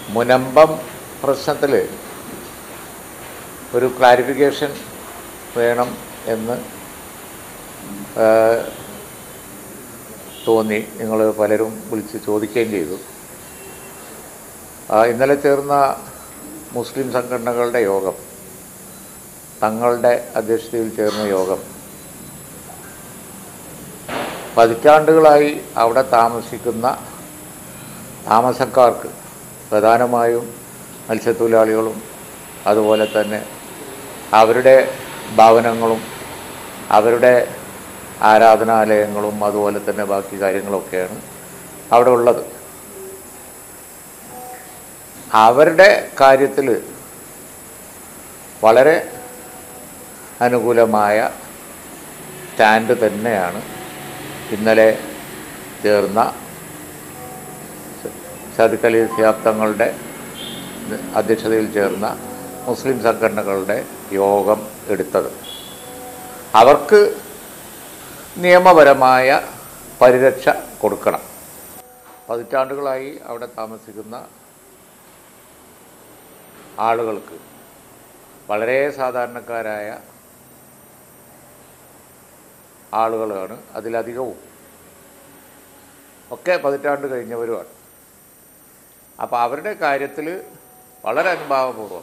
മുനമ്പം പ്രശ്നത്തിൽ ഒരു ക്ലാരിഫിക്കേഷൻ വേണം എന്ന് ആ, തോന്നി നിങ്ങൾ പലരും വിളിച്ച് ചോദിക്കുകയും ചെയ്തു ആ, ഇന്നലെ ചേർന്ന മുസ്ലിം സംഘടനകളുടെ യോഗം തങ്ങളുടെ അധ്യക്ഷതയിൽ ചേർന്ന യോഗം പതിറ്റാണ്ടുകളായി അവിടെ താമസിക്കുന്ന താമസക്കാർക്ക് പ്രധാനമായും മത്സ്യത്തൊഴിലാളികളും അതുപോലെ തന്നെ അവരുടെ ഭവനങ്ങളും അവരുടെ ആരാധനാലയങ്ങളും അതുപോലെ തന്നെ ബാക്കി കാര്യങ്ങളൊക്കെയാണ് അവിടെ ഉള്ളത് അവരുടെ കാര്യത്തിൽ വളരെ അനുകൂലമായ സ്റ്റാൻഡ് തന്നെയാണ് ഇന്നലെ ചേർന്ന സദിഖ് അലി സിയാബ് തങ്ങളുടെ അധ്യക്ഷതയിൽ ചേർന്ന മുസ്ലിം സംഘടനകളുടെ യോഗം എടുത്തത് അവർക്ക് നിയമപരമായ പരിരക്ഷ കൊടുക്കണം പതിറ്റാണ്ടുകളായി അവിടെ താമസിക്കുന്ന ആളുകൾക്ക് വളരെ സാധാരണക്കാരായ ആളുകളാണ് അതിലധികവും ഒക്കെ പതിറ്റാണ്ട് കഴിഞ്ഞവരുമാണ് അപ്പോൾ അവരുടെ കാര്യത്തിൽ വളരെ അനുഭാവപൂർവ്വം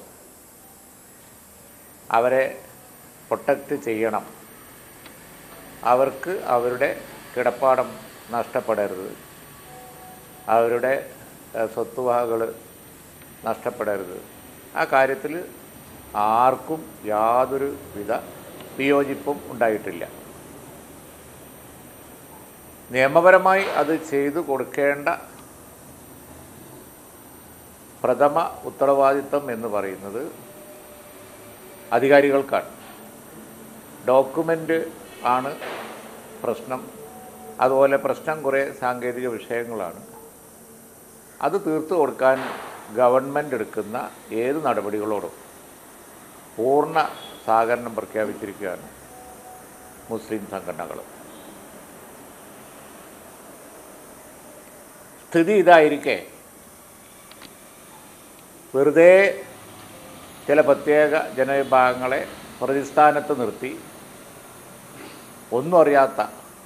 അവരെ പ്രൊട്ടക്റ്റ് ചെയ്യണം അവർക്ക് അവരുടെ കിടപ്പാടം നഷ്ടപ്പെടരുത് അവരുടെ ഏഹ്, സ്വത്തുവകകൾ നഷ്ടപ്പെടരുത് ആ കാര്യത്തിൽ ആർക്കും യാതൊരു വിധ വിയോജിപ്പും ഉണ്ടായിട്ടില്ല നിയമപരമായി അത് ചെയ്തു കൊടുക്കേണ്ട പ്രഥമ ഉത്തരവാദിത്തം എന്ന് പറയുന്നത് അധികാരികൾക്കാണ് ഡോക്യുമെൻ്റ് ആണ് പ്രശ്നം അതുപോലെ പ്രശ്നം കുറേ സാങ്കേതിക വിഷയങ്ങളാണ് അത് തീർത്തു കൊടുക്കാൻ ഗവൺമെൻറ് എടുക്കുന്ന ഏത് നടപടികളോടും പൂർണ്ണ സഹകരണം പ്രഖ്യാപിച്ചിരിക്കുകയാണ് മുസ്ലിം സംഘടനകൾ സ്ഥിതി ഇതായിരിക്കെ വെറുതെ ചില പ്രത്യേക ജനവിഭാഗങ്ങളെ പ്രതിസ്ഥാനത്ത് നിർത്തി ഒന്നും അറിയാത്ത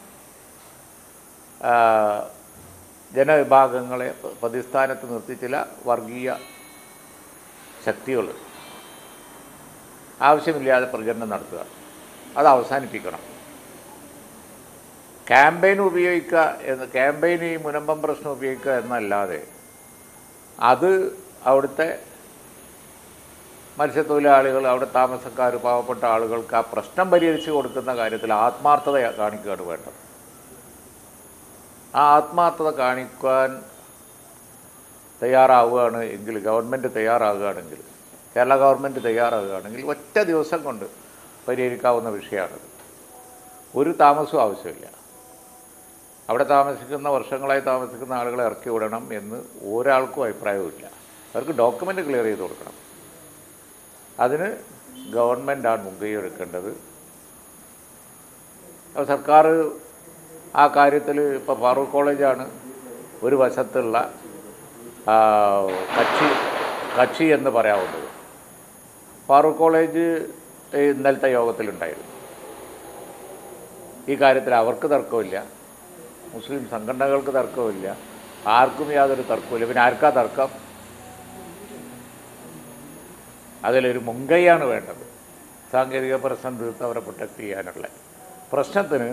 ആ, ജനവിഭാഗങ്ങളെ പ- പ്രതിസ്ഥാനത്ത് നിർത്തി ചില വർഗീയ ശക്തികൾ ആവശ്യമില്ലാതെ പ്രചരണം നടത്തുക അത് അവസാനിപ്പിക്കണം ക്യാമ്പയിൻ ഉപയോഗിക്കുക എന്ന് ക്യാമ്പയിൻ ഈ മുനമ്പം പ്രശ്നം ഉപയോഗിക്കുക എന്നല്ലാതെ അത് അവിടുത്തെ മത്സ്യത്തൊഴിലാളികൾ അവിടെ താമസക്കാർ പാവപ്പെട്ട ആളുകൾക്ക് ആ പ്രശ്നം പരിഹരിച്ച് കൊടുക്കുന്ന കാര്യത്തിൽ ആത്മാർത്ഥത കാണിക്കുകയാണ് വേണ്ടത് ആ ആത്മാർത്ഥത കാണിക്കാൻ തയ്യാറാവുകയാണ് എങ്കിൽ ഗവൺമെൻറ് തയ്യാറാവുകയാണെങ്കിൽ കേരള ഗവൺമെൻറ് തയ്യാറാവുകയാണെങ്കിൽ ഒറ്റ ദിവസം കൊണ്ട് പരിഹരിക്കാവുന്ന വിഷയമാണത് ഒരു താമസവും ആവശ്യമില്ല അവിടെ താമസിക്കുന്ന വർഷങ്ങളായി താമസിക്കുന്ന ആളുകളെ ഇറക്കി വിടണം എന്ന് ഒരാൾക്കും അഭിപ്രായവുമില്ല അവർക്ക് ഡോക്യുമെൻ്റ് ക്ലിയർ ചെയ്ത് കൊടുക്കണം അതിന് ഗവൺമെൻറ്റാണ് മുൻകൈ എടുക്കേണ്ടത് അപ്പോൾ സർക്കാർ ആ കാര്യത്തിൽ ഇപ്പോൾ ഫാറൂഖ് കോളേജാണ് ഒരു വശത്തുള്ള ആ, കക്ഷി കക്ഷി എന്ന് പറയാവുന്നത് ഫാറൂഖ് കോളേജ് ഇന്നലത്തെ യോഗത്തിലുണ്ടായിരുന്നു ഈ കാര്യത്തിൽ അവർക്ക് തർക്കമില്ല മുസ്ലിം സംഘടനകൾക്ക് തർക്കമില്ല ആർക്കും യാതൊരു തർക്കമില്ല പിന്നെ ആർക്കാ തർക്കം അതിലൊരു മുൻകൈയാണ് വേണ്ടത് സാങ്കേതിക പ്രശ്നം തീർത്ത് അവരെ പ്രൊട്ടക്റ്റ് ചെയ്യാനുള്ള പ്രശ്നത്തിന്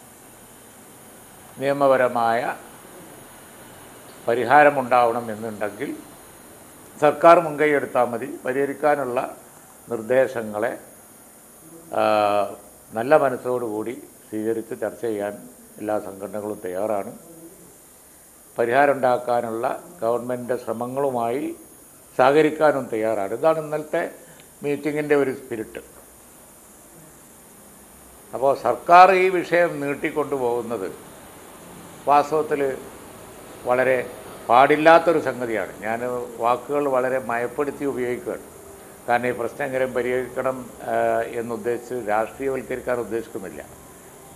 നിയമപരമായ പരിഹാരമുണ്ടാവണം എന്നുണ്ടെങ്കിൽ സർക്കാർ മുൻകൈ എടുത്താൽ മതി പരിഹരിക്കാനുള്ള നിർദ്ദേശങ്ങളെ ആ, നല്ല മനസ്സോടുകൂടി സ്വീകരിച്ച് ചർച്ച ചെയ്യാൻ എല്ലാ സംഘടനകളും തയ്യാറാണ് പരിഹാരം ഉണ്ടാക്കാനുള്ള ഗവൺമെൻറ് ശ്രമങ്ങളുമായി സഹകരിക്കാനും തയ്യാറാണ് ഇതാണ് ഇന്നലത്തെ മീറ്റിങ്ങിൻ്റെ ഒരു സ്പിരിറ്റ് അപ്പോൾ സർക്കാർ ഈ വിഷയം നീട്ടിക്കൊണ്ടു പോകുന്നത് വാസ്തവത്തിൽ വളരെ പാടില്ലാത്തൊരു സംഗതിയാണ് ഞാൻ വാക്കുകൾ വളരെ മയപ്പെടുത്തി ഉപയോഗിക്കുകയാണ് കാരണം ഈ പ്രശ്നം എങ്ങനെ പരിഹരിക്കണം ആ, എന്നുദ്ദേശിച്ച് രാഷ്ട്രീയവൽക്കരിക്കാൻ ഉദ്ദേശിക്കുന്നില്ല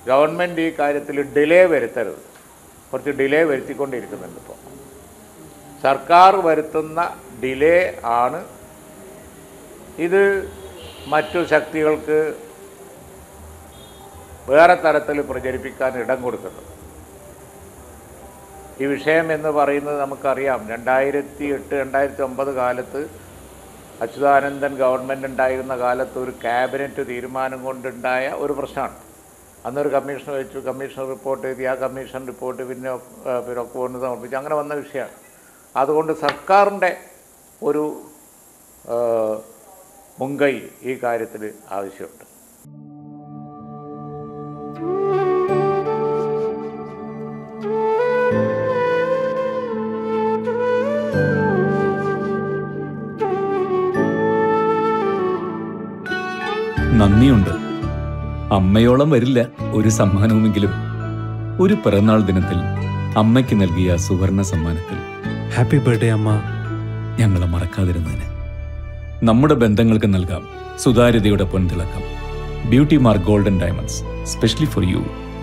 ഗവൺമെൻറ് ഈ കാര്യത്തിൽ ഡിലേ വരുത്തരുത് കുറച്ച് ഡിലേ വരുത്തിക്കൊണ്ടിരിക്കുന്നുണ്ട് ഇപ്പോൾ സർക്കാർ വരുത്തുന്ന ഡിലേ ആണ് ഇത് മറ്റു ശക്തികൾക്ക് വേറെ തരത്തിൽ പ്രചരിപ്പിക്കാൻ ഇടം കൊടുക്കുന്നത് ഈ വിഷയം എന്ന് പറയുന്നത് നമുക്കറിയാം രണ്ടായിരത്തി എട്ട് രണ്ടായിരത്തി ഒമ്പത് കാലത്ത് അച്യുതാനന്ദൻ ഗവൺമെൻറ് ഉണ്ടായിരുന്ന കാലത്ത് ഒരു ക്യാബിനറ്റ് തീരുമാനം കൊണ്ടുണ്ടായ ഒരു പ്രശ്നമാണ് അന്നൊരു കമ്മീഷൻ വെച്ചു കമ്മീഷൻ റിപ്പോർട്ട് എഴുതി ആ കമ്മീഷൻ റിപ്പോർട്ട് പിന്നെ ഏഹ്, പിന്നെ ഒക്കെ കൊണ്ട് സമർപ്പിച്ചു അങ്ങനെ വന്ന വിഷയമാണ് അതുകൊണ്ട് സർക്കാരിൻ്റെ ഒരു ഏഹ്, മുൻകൈ ഈ കാര്യത്തിൽ ആവശ്യമുണ്ട് നന്ദിയുണ്ട് അമ്മയോളം വരില്ല ഒരു സമ്മാനവുമെങ്കിലും ഒരു പിറന്നാൾ ദിനത്തിൽ അമ്മയ്ക്ക് നൽകിയ സുവർണ സമ്മാനത്തിൽ ഹാപ്പി ബർത്ത്ഡേ അമ്മ ഞങ്ങളെ മറക്കാതിരുന്നതിന് നമ്മുടെ ബന്ധങ്ങൾക്ക് നൽകാം സുതാര്യതയുടെ പൊൻതിളക്കം beauty mark golden diamonds specially for U